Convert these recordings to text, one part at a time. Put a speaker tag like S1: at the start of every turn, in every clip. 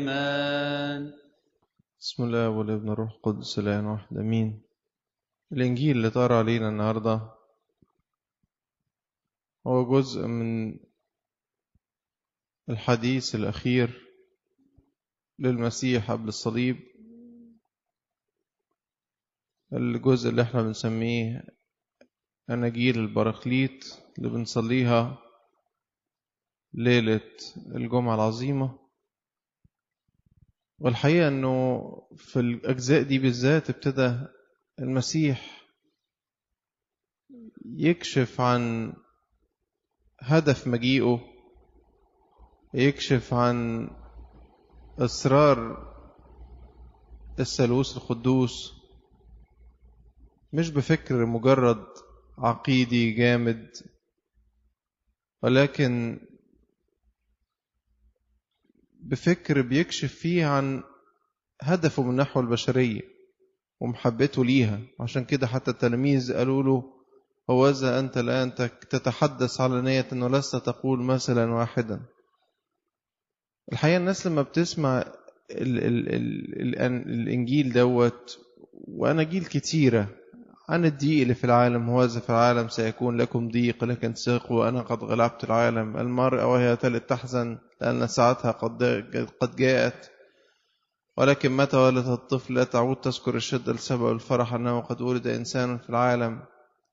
S1: الإيمان
S2: بسم الله والابن الروح القدس الآن واحد أمين الإنجيل اللي طار علينا النهاردة هو جزء من الحديث الأخير للمسيح قبل الصليب الجزء اللي احنا بنسميه أناجيل البراكليت اللي بنصليها ليلة الجمعة العظيمة والحقيقة أنه في الأجزاء دي بالذات ابتدى المسيح يكشف عن هدف مجيئه يكشف عن أسرار الثالوث القدوس مش بفكر مجرد عقيدي جامد ولكن بفكر بيكشف فيه عن هدفه من نحو البشرية ومحبته ليها عشان كده حتى التلاميذ قالوا له هوذا أنت الآن تتحدث على نية أنه لست تقول مثلا واحدا الحقيقة الناس لما بتسمع ال ال ال ال الإنجيل دوت وأناجيل كتيرة عن الضيق اللي في العالم هوذا في العالم سيكون لكم ضيق لكن ثقوا أنا قد غلبت العالم المرأة وهي تلد تحزن لأن ساعتها قد قد جاءت ولكن متى ولدت الطفل لا تعود تذكر الشدة لسبب الفرح أنه قد ولد إنسان في العالم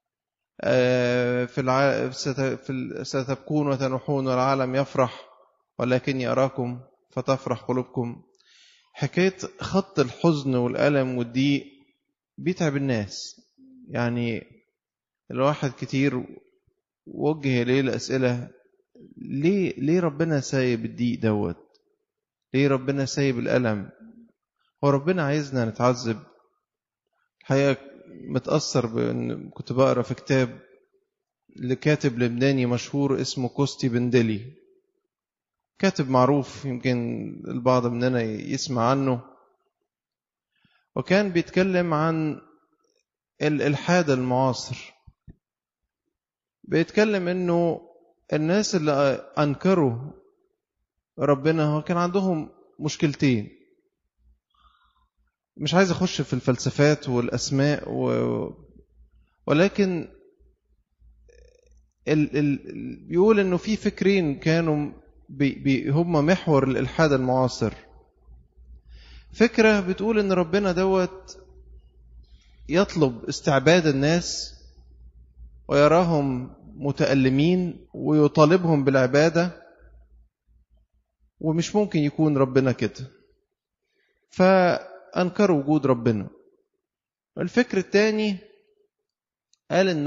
S2: في الع... ستبكون وتنوحون والعالم يفرح ولكني أراكم فتفرح قلوبكم حكاية خط الحزن والألم والضيق بيتعب الناس يعني الواحد كتير وجه ليه الأسئلة ليه ليه ربنا سايب الضيق دوت ليه ربنا سايب الألم هو ربنا عايزنا نتعذب الحقيقة متأثر بأن كنت بقرا في كتاب لكاتب لبناني مشهور اسمه كوستي بندلي كاتب معروف يمكن البعض مننا يسمع عنه وكان بيتكلم عن الإلحاد المعاصر بيتكلم انه الناس اللي انكروا ربنا هو كان عندهم مشكلتين مش عايز اخش في الفلسفات والاسماء و... ولكن ال... ال... بيقول انه في فكرين كانوا بي... بي... هم محور الالحاد المعاصر فكره بتقول ان ربنا دوت يطلب استعباد الناس ويراهم متألمين ويطالبهم بالعبادة ومش ممكن يكون ربنا كده فأنكروا وجود ربنا الفكر الثاني قال إن